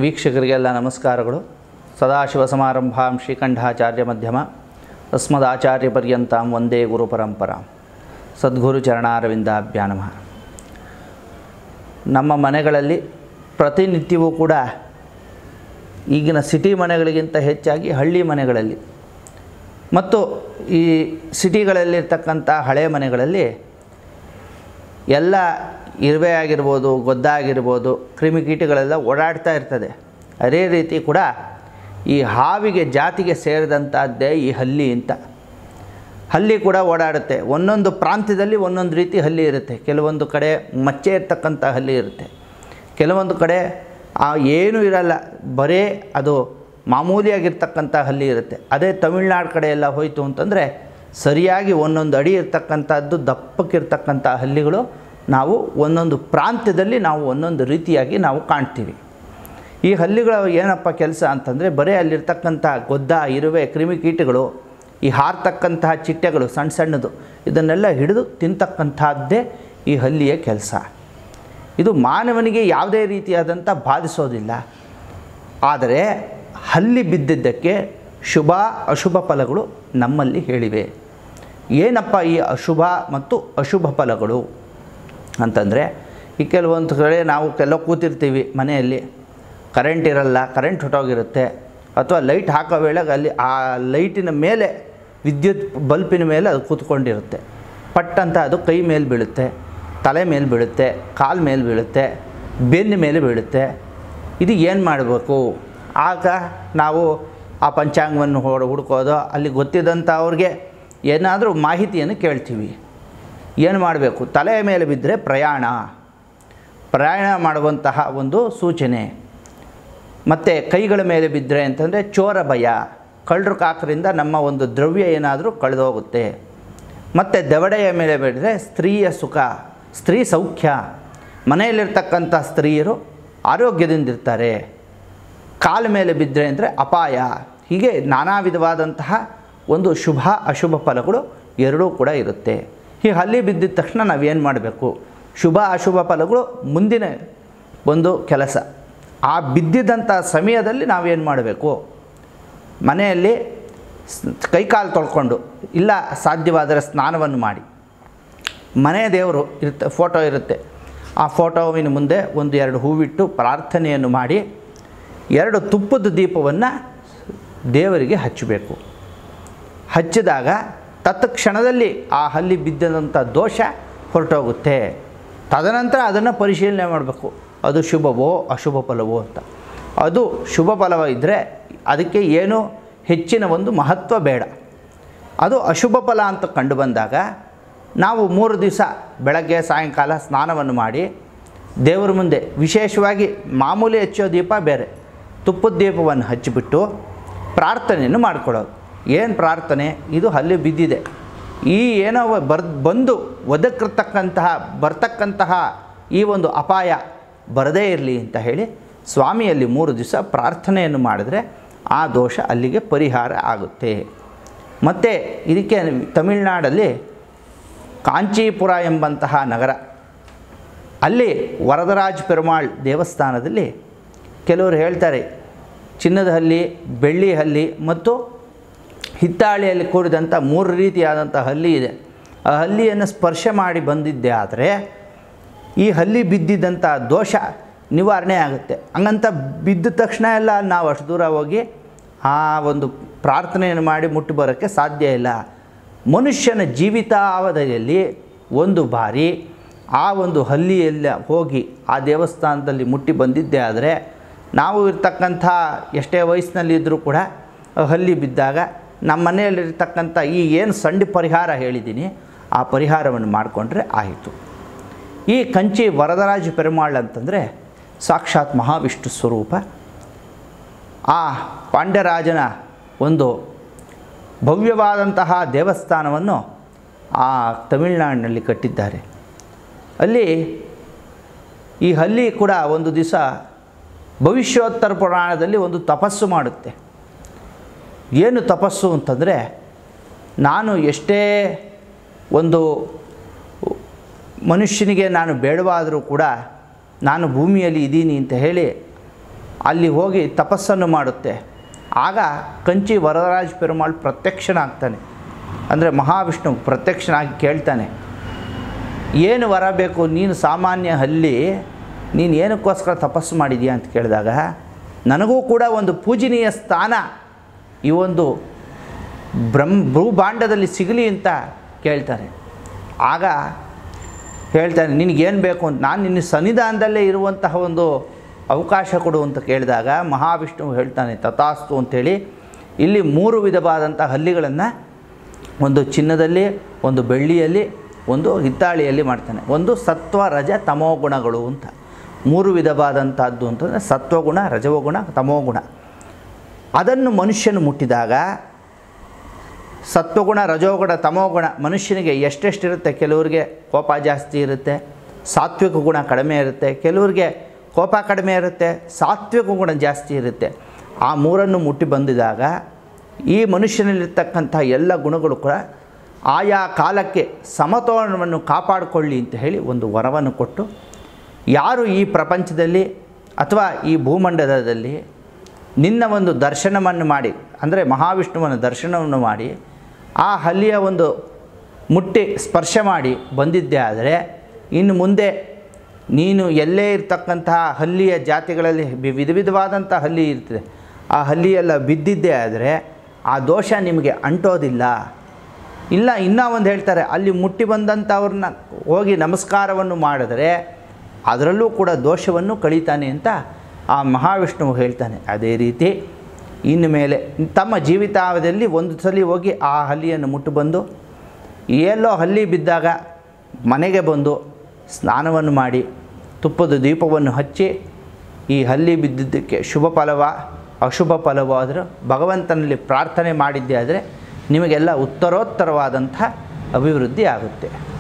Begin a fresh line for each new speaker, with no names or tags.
ವೀಕ್ಷಕರಿಗೆಲ್ಲ ನಮಸ್ಕಾರಗಳು ಸದಾಶಿವ ಸಮಾರಂಭಾಂ ಶ್ರೀಕಂಠಾಚಾರ್ಯ ಮಧ್ಯಮ ಅಸ್ಮದಾಚಾರ್ಯ ಪರ್ಯಂತಾಂ ಒಂದೇ ಗುರು ಪರಂಪರಾಂ ಸದ್ಗುರು ಚರಣಾರವಿಂದಾಭ್ಯಾ ನಮಃ ನಮ್ಮ ಮನೆಗಳಲ್ಲಿ ಪ್ರತಿನಿತ್ಯವೂ ಕೂಡ ಈಗಿನ ಸಿಟಿ ಮನೆಗಳಿಗಿಂತ ಹೆಚ್ಚಾಗಿ ಹಳ್ಳಿ ಮನೆಗಳಲ್ಲಿ ಮತ್ತು ಈ ಸಿಟಿಗಳಲ್ಲಿರ್ತಕ್ಕಂಥ ಹಳೆ ಮನೆಗಳಲ್ಲಿ ಎಲ್ಲ ಇರುವೆ ಆಗಿರ್ಬೋದು ಗೊದ್ದ ಆಗಿರ್ಬೋದು ಕ್ರಿಮಿಕೀಟಗಳೆಲ್ಲ ಓಡಾಡ್ತಾ ಇರ್ತದೆ ಅದೇ ರೀತಿ ಕೂಡ ಈ ಹಾವಿಗೆ ಜಾತಿಗೆ ಸೇರಿದಂಥದ್ದೇ ಈ ಹಲ್ಲಿ ಅಂತ ಹಲ್ಲಿ ಕೂಡ ಓಡಾಡುತ್ತೆ ಒಂದೊಂದು ಪ್ರಾಂತ್ಯದಲ್ಲಿ ಒಂದೊಂದು ರೀತಿ ಹಲ್ಲಿ ಇರುತ್ತೆ ಕೆಲವೊಂದು ಕಡೆ ಮಚ್ಚೆ ಇರ್ತಕ್ಕಂಥ ಹಲ್ಲಿ ಇರುತ್ತೆ ಕೆಲವೊಂದು ಕಡೆ ಆ ಏನೂ ಇರಲ್ಲ ಬರೇ ಅದು ಮಾಮೂಲಿಯಾಗಿರ್ತಕ್ಕಂಥ ಹಲ್ಲಿ ಇರುತ್ತೆ ಅದೇ ತಮಿಳ್ನಾಡು ಕಡೆ ಎಲ್ಲ ಹೋಯಿತು ಅಂತಂದರೆ ಸರಿಯಾಗಿ ಒಂದೊಂದು ಅಡಿ ಇರ್ತಕ್ಕಂಥದ್ದು ದಪ್ಪಕ್ಕಿರ್ತಕ್ಕಂಥ ಹಲ್ಲಿಗಳು ನಾವು ಒಂದೊಂದು ಪ್ರಾಂತ್ಯದಲ್ಲಿ ನಾವು ಒಂದೊಂದು ರೀತಿಯಾಗಿ ನಾವು ಕಾಣ್ತೀವಿ ಈ ಹಲ್ಲಿಗಳ ಏನಪ್ಪ ಕೆಲಸ ಅಂತಂದರೆ ಬರೀ ಅಲ್ಲಿರ್ತಕ್ಕಂಥ ಗೊದ್ದ ಇರುವೆ ಕ್ರಿಮಿಕೀಟಗಳು ಈ ಹಾರ್ತಕ್ಕಂತಹ ಚಿಟ್ಟೆಗಳು ಸಣ್ಣ ಸಣ್ಣದು ಇದನ್ನೆಲ್ಲ ಹಿಡಿದು ತಿಂತಕ್ಕಂಥದ್ದೇ ಈ ಹಲ್ಲಿಯ ಕೆಲಸ ಇದು ಮಾನವನಿಗೆ ಯಾವುದೇ ರೀತಿಯಾದಂಥ ಬಾಧಿಸೋದಿಲ್ಲ ಆದರೆ ಹಲ್ಲಿ ಬಿದ್ದಿದ್ದಕ್ಕೆ ಶುಭ ಅಶುಭ ಫಲಗಳು ನಮ್ಮಲ್ಲಿ ಹೇಳಿವೆ ಏನಪ್ಪ ಈ ಅಶುಭ ಮತ್ತು ಅಶುಭ ಫಲಗಳು ಅಂತಂದರೆ ಈ ಕೆಲವೊಂದು ಕಡೆ ನಾವು ಕೆಲವು ಕೂತಿರ್ತೀವಿ ಮನೆಯಲ್ಲಿ ಕರೆಂಟ್ ಇರಲ್ಲ ಕರೆಂಟ್ ಹೊಟ್ಟೋಗಿರುತ್ತೆ ಅಥವಾ ಲೈಟ್ ಹಾಕೋ ವೇಳೆಗೆ ಅಲ್ಲಿ ಆ ಲೈಟಿನ ಮೇಲೆ ವಿದ್ಯುತ್ ಬಲ್ಪಿನ ಮೇಲೆ ಅದು ಕೂತ್ಕೊಂಡಿರುತ್ತೆ ಪಟ್ ಅಂತ ಅದು ಕೈ ಮೇಲೆ ಬೀಳುತ್ತೆ ತಲೆ ಮೇಲೆ ಬೀಳುತ್ತೆ ಕಾಲು ಮೇಲೆ ಬೀಳುತ್ತೆ ಬೆನ್ನ ಮೇಲೆ ಬೀಳುತ್ತೆ ಇದು ಏನು ಮಾಡಬೇಕು ಆಗ ನಾವು ಆ ಪಂಚಾಂಗವನ್ನು ಹೊಡ್ ಹುಡ್ಕೋದು ಅಲ್ಲಿ ಗೊತ್ತಿದ್ದಂಥ ಅವ್ರಿಗೆ ಏನಾದರೂ ಮಾಹಿತಿಯನ್ನು ಕೇಳ್ತೀವಿ ಏನು ಮಾಡಬೇಕು ತಲೆಯ ಮೇಲೆ ಬಿದ್ದರೆ ಪ್ರಯಾಣ ಪ್ರಯಾಣ ಮಾಡುವಂತಹ ಒಂದು ಸೂಚನೆ ಮತ್ತು ಕೈಗಳ ಮೇಲೆ ಬಿದ್ದರೆ ಅಂತಂದರೆ ಚೋರ ಭಯ ಕಳ್ಳರು ಕಾಕರಿಂದ ನಮ್ಮ ಒಂದು ದ್ರವ್ಯ ಏನಾದರೂ ಕಳೆದೋಗುತ್ತೆ ಮತ್ತು ದವಡೆಯ ಮೇಲೆ ಬಿದ್ದರೆ ಸ್ತ್ರೀಯ ಸುಖ ಸ್ತ್ರೀ ಸೌಖ್ಯ ಮನೆಯಲ್ಲಿರ್ತಕ್ಕಂಥ ಸ್ತ್ರೀಯರು ಆರೋಗ್ಯದಿಂದಿರ್ತಾರೆ ಕಾಲ ಮೇಲೆ ಬಿದ್ದರೆ ಅಂದರೆ ಅಪಾಯ ಹೀಗೆ ನಾನಾ ವಿಧವಾದಂತಹ ಒಂದು ಶುಭ ಅಶುಭ ಫಲಗಳು ಎರಡೂ ಕೂಡ ಇರುತ್ತೆ ಈ ಹಲ್ಲಿ ಬಿದ್ದಿದ ತಕ್ಷಣ ನಾವೇನು ಮಾಡಬೇಕು ಶುಭ ಅಶುಭ ಫಲಗಳು ಮುಂದಿನ ಒಂದು ಕೆಲಸ ಆ ಬಿದ್ದಿದ್ದಂಥ ಸಮಯದಲ್ಲಿ ನಾವೇನು ಮಾಡಬೇಕು ಮನೆಯಲ್ಲಿ ಸ್- ಕೈಕಾಲು ತೊಳ್ಕೊಂಡು ಇಲ್ಲ ಸಾಧ್ಯವಾದರೆ ಸ್ನಾನವನ್ನು ಮಾಡಿ ಮನೆ ದೇವರು ಇರುತ್ತೆ ಫೋಟೋ ಇರುತ್ತೆ ಆ ಫೋಟೋವಿನ ಮುಂದೆ ಒಂದು ಎರಡು ಹೂವಿಟ್ಟು ಪ್ರಾರ್ಥನೆಯನ್ನು ಮಾಡಿ ಎರಡು ತುಪ್ಪದ ದೀಪವನ್ನು ದೇವರಿಗೆ ಹಚ್ಚಬೇಕು ಹಚ್ಚಿದಾಗ ತತ್ಕ್ಷಣದಲ್ಲಿ ಆ ಹಲ್ಲಿ ಬಿದ್ದಂಥ ದೋಷ ಹೊರಟೋಗುತ್ತೆ ತದನಂತರ ಅದನ್ನು ಪರಿಶೀಲನೆ ಮಾಡಬೇಕು ಅದು ಶುಭವೋ ಅಶುಭ ಫಲವೋ ಅಂತ ಅದು ಶುಭ ಫಲವ ಇದ್ದರೆ ಅದಕ್ಕೆ ಏನು ಹೆಚ್ಚಿನ ಒಂದು ಮಹತ್ವ ಬೇಡ ಅದು ಅಶುಭ ಫಲ ಅಂತ ಕಂಡು ಬಂದಾಗ ನಾವು ಮೂರು ದಿವಸ ಬೆಳಗ್ಗೆ ಸಾಯಂಕಾಲ ಸ್ನಾನವನ್ನು ಮಾಡಿ ದೇವರ ಮುಂದೆ ವಿಶೇಷವಾಗಿ ಮಾಮೂಲಿ ಹಚ್ಚೋ ದೀಪ ಬೇರೆ ತುಪ್ಪದ ದೀಪವನ್ನು ಹಚ್ಚಿಬಿಟ್ಟು ಪ್ರಾರ್ಥನೆಯನ್ನು ಮಾಡ್ಕೊಳ್ಳೋದು ಏನು ಪ್ರಾರ್ಥನೆ ಇದು ಹಲ್ಲಿ ಬಿದ್ದಿದೆ ಈ ಏನೋ ಬರ್ ಬಂದು ಒದಗಿರ್ತಕ್ಕಂತಹ ಬರ್ತಕ್ಕಂತಹ ಈ ಒಂದು ಅಪಾಯ ಬರದೇ ಇರಲಿ ಅಂತ ಹೇಳಿ ಸ್ವಾಮಿಯಲ್ಲಿ ಮೂರು ದಿವಸ ಪ್ರಾರ್ಥನೆಯನ್ನು ಮಾಡಿದ್ರೆ ಆ ದೋಷ ಅಲ್ಲಿಗೆ ಪರಿಹಾರ ಆಗುತ್ತೆ ಮತ್ತು ಇದಕ್ಕೆ ತಮಿಳುನಾಡಲ್ಲಿ ಕಾಂಚೀಪುರ ಎಂಬಂತಹ ನಗರ ಅಲ್ಲಿ ವರದರಾಜ್ ಪೆರುಮಾಳ್ ದೇವಸ್ಥಾನದಲ್ಲಿ ಕೆಲವರು ಹೇಳ್ತಾರೆ ಚಿನ್ನದ ಹಲ್ಲಿ ಬೆಳ್ಳಿ ಹಲ್ಲಿ ಮತ್ತು ಹಿತ್ತಾಳೆಯಲ್ಲಿ ಕೂಡಿದಂಥ ಮೂರು ರೀತಿಯಾದಂಥ ಹಲ್ಲಿ ಇದೆ ಆ ಹಲ್ಲಿಯನ್ನು ಸ್ಪರ್ಶ ಮಾಡಿ ಬಂದಿದ್ದೆ ಆದರೆ ಈ ಹಲ್ಲಿ ಬಿದ್ದಿದ್ದಂಥ ದೋಷ ನಿವಾರಣೆ ಆಗುತ್ತೆ ಹಂಗಂತ ಬಿದ್ದ ತಕ್ಷಣ ಎಲ್ಲ ನಾವು ಅಷ್ಟು ದೂರ ಹೋಗಿ ಆ ಒಂದು ಪ್ರಾರ್ಥನೆಯನ್ನು ಮಾಡಿ ಮುಟ್ಟಿ ಬರೋಕ್ಕೆ ಸಾಧ್ಯ ಇಲ್ಲ ಮನುಷ್ಯನ ಜೀವಿತಾವಧಿಯಲ್ಲಿ ಒಂದು ಬಾರಿ ಆ ಒಂದು ಹಲ್ಲಿಯೆಲ್ಲ ಹೋಗಿ ಆ ದೇವಸ್ಥಾನದಲ್ಲಿ ಮುಟ್ಟಿ ಬಂದಿದ್ದೆ ಆದರೆ ನಾವು ಇರ್ತಕ್ಕಂಥ ಎಷ್ಟೇ ವಯಸ್ಸಿನಲ್ಲಿದ್ದರೂ ಕೂಡ ಆ ಹಲ್ಲಿ ಬಿದ್ದಾಗ ನಮ್ಮ ಮನೆಯಲ್ಲಿರ್ತಕ್ಕಂಥ ಈ ಏನು ಸಣ್ಣ ಪರಿಹಾರ ಹೇಳಿದ್ದೀನಿ ಆ ಪರಿಹಾರವನ್ನು ಮಾಡಿಕೊಂಡ್ರೆ ಆಯಿತು ಈ ಕಂಚಿ ವರದರಾಜ ಪೆರುಮಾಳ್ ಅಂತಂದರೆ ಸಾಕ್ಷಾತ್ ಮಹಾವಿಷ್ಣು ಸ್ವರೂಪ ಆ ಪಾಂಡ್ಯರಾಜನ ಒಂದು ಭವ್ಯವಾದಂತಹ ದೇವಸ್ಥಾನವನ್ನು ಆ ತಮಿಳುನಾಡಿನಲ್ಲಿ ಕಟ್ಟಿದ್ದಾರೆ ಅಲ್ಲಿ ಈ ಹಲ್ಲಿ ಕೂಡ ಒಂದು ದಿವಸ ಭವಿಷ್ಯೋತ್ತರ ಪುರಾಣದಲ್ಲಿ ಒಂದು ತಪಸ್ಸು ಮಾಡುತ್ತೆ ಏನು ತಪಸ್ಸು ಅಂತಂದರೆ ನಾನು ಎಷ್ಟೇ ಒಂದು ಮನುಷ್ಯನಿಗೆ ನಾನು ಬೇಡವಾದರೂ ಕೂಡ ನಾನು ಭೂಮಿಯಲ್ಲಿ ಇದ್ದೀನಿ ಅಂತ ಹೇಳಿ ಅಲ್ಲಿ ಹೋಗಿ ತಪಸ್ಸನ್ನು ಮಾಡುತ್ತೆ ಆಗ ಕಂಚಿ ವರದರಾಜ ಪೆರುಮಾಳ್ ಪ್ರತ್ಯಕ್ಷನಾಗ್ತಾನೆ ಅಂದರೆ ಮಹಾವಿಷ್ಣು ಪ್ರತ್ಯಕ್ಷನಾಗಿ ಕೇಳ್ತಾನೆ ಏನು ವರ ಬೇಕು ನೀನು ಸಾಮಾನ್ಯ ಹಲ್ಲಿ ನೀನು ಏನಕ್ಕೋಸ್ಕರ ತಪಸ್ಸು ಮಾಡಿದೀಯ ಅಂತ ಕೇಳಿದಾಗ ನನಗೂ ಕೂಡ ಒಂದು ಪೂಜನೀಯ ಸ್ಥಾನ ಈ ಒಂದು ಬ್ರಹ್ಮ ಭೂಭಾಂಡದಲ್ಲಿ ಸಿಗಲಿ ಅಂತ ಕೇಳ್ತಾರೆ ಆಗ ಹೇಳ್ತಾನೆ ನಿನಗೇನು ಬೇಕು ಅಂತ ನಾನು ನಿನ್ನ ಸನ್ನಿಧಾನದಲ್ಲೇ ಇರುವಂತಹ ಒಂದು ಅವಕಾಶ ಕೊಡು ಅಂತ ಕೇಳಿದಾಗ ಮಹಾವಿಷ್ಣು ಹೇಳ್ತಾನೆ ತಥಾಸ್ತು ಅಂತೇಳಿ ಇಲ್ಲಿ ಮೂರು ವಿಧವಾದಂಥ ಹಲ್ಲಿಗಳನ್ನು ಒಂದು ಚಿನ್ನದಲ್ಲಿ ಒಂದು ಬೆಳ್ಳಿಯಲ್ಲಿ ಒಂದು ಹಿತ್ತಾಳಿಯಲ್ಲಿ ಮಾಡ್ತಾನೆ ಒಂದು ಸತ್ವ ರಜ ತಮೋ ಗುಣಗಳು ಅಂತ ಮೂರು ವಿಧವಾದಂಥದ್ದು ಅಂತಂದರೆ ಸತ್ವಗುಣ ರಜವಗುಣ ತಮೋಗುಣ ಅದನ್ನು ಮನುಷ್ಯನು ಮುಟ್ಟಿದಾಗ ಸತ್ವಗುಣ ರಜೋಗುಣ ತಮೋಗುಣ ಮನುಷ್ಯನಿಗೆ ಎಷ್ಟೆಷ್ಟಿರುತ್ತೆ ಕೆಲವರಿಗೆ ಕೋಪ ಜಾಸ್ತಿ ಇರುತ್ತೆ ಸಾತ್ವಿಕ ಗುಣ ಕಡಿಮೆ ಇರುತ್ತೆ ಕೆಲವರಿಗೆ ಕೋಪ ಕಡಿಮೆ ಇರುತ್ತೆ ಸಾತ್ವಿಕ ಗುಣ ಜಾಸ್ತಿ ಇರುತ್ತೆ ಆ ಮೂರನ್ನು ಮುಟ್ಟಿ ಬಂದಿದಾಗ ಈ ಮನುಷ್ಯನಲ್ಲಿರ್ತಕ್ಕಂಥ ಎಲ್ಲ ಗುಣಗಳು ಕೂಡ ಆಯಾ ಕಾಲಕ್ಕೆ ಸಮತೋಲನವನ್ನು ಕಾಪಾಡಿಕೊಳ್ಳಿ ಅಂತ ಹೇಳಿ ಒಂದು ವರವನ್ನು ಕೊಟ್ಟು ಯಾರು ಈ ಪ್ರಪಂಚದಲ್ಲಿ ಅಥವಾ ಈ ಭೂಮಂಡಲದಲ್ಲಿ ನಿನ್ನ ಒಂದು ದರ್ಶನವನ್ನು ಮಾಡಿ ಅಂದರೆ ಮಹಾವಿಷ್ಣುವನ ದರ್ಶನವನ್ನು ಮಾಡಿ ಆ ಹಲ್ಲಿಯ ಒಂದು ಮುಟ್ಟಿ ಸ್ಪರ್ಶ ಮಾಡಿ ಬಂದಿದ್ದೆ ಆದರೆ ಇನ್ನು ಮುಂದೆ ನೀನು ಎಲ್ಲೇ ಇರ್ತಕ್ಕಂತಹ ಹಲ್ಲಿಯ ಜಾತಿಗಳಲ್ಲಿ ವಿ- ವಿಧ ವಿಧವಾದಂಥ ಹಲ್ಲಿ ಇರ್ತದೆ ಆ ಹಲ್ಲಿಯೆಲ್ಲ ಬಿದ್ದಿದ್ದೇ ಆದರೆ ಆ ದೋಷ ನಿಮಗೆ ಅಂಟೋದಿಲ್ಲ ಇಲ್ಲ ಇನ್ನೂ ಒಂದು ಹೇಳ್ತಾರೆ ಅಲ್ಲಿ ಮುಟ್ಟಿ ಬಂದಂಥವ್ರನ್ನ ಹೋಗಿ ನಮಸ್ಕಾರವನ್ನು ಮಾಡಿದರೆ ಅದರಲ್ಲೂ ಕೂಡ ದೋಷವನ್ನು ಕಳೀತಾನೆ ಅಂತ ಆ ಮಹಾವಿಷ್ಣುವು ಹೇಳ್ತಾನೆ ಅದೇ ರೀತಿ ಇನ್ನು ಮೇಲೆ ತಮ್ಮ ಜೀವಿತಾವಧಿಯಲ್ಲಿ ಒಂದು ಸಲ ಹೋಗಿ ಆ ಹಲ್ಲಿಯನ್ನು ಮುಟ್ಟು ಬಂದು ಎಲ್ಲೋ ಹಲ್ಲಿ ಬಿದ್ದಾಗ ಮನೆಗೆ ಬಂದು ಸ್ನಾನವನ್ನು ಮಾಡಿ ತುಪ್ಪದ ದೀಪವನ್ನು ಹಚ್ಚಿ ಈ ಹಲ್ಲಿ ಬಿದ್ದಿದ್ದಕ್ಕೆ ಶುಭ ಫಲವ ಅಶುಭ ಫಲವೋ ಆದರೂ ಭಗವಂತನಲ್ಲಿ ಪ್ರಾರ್ಥನೆ ಮಾಡಿದ್ದೇ ಆದರೆ ನಿಮಗೆಲ್ಲ ಉತ್ತರೋತ್ತರವಾದಂಥ ಅಭಿವೃದ್ಧಿ ಆಗುತ್ತೆ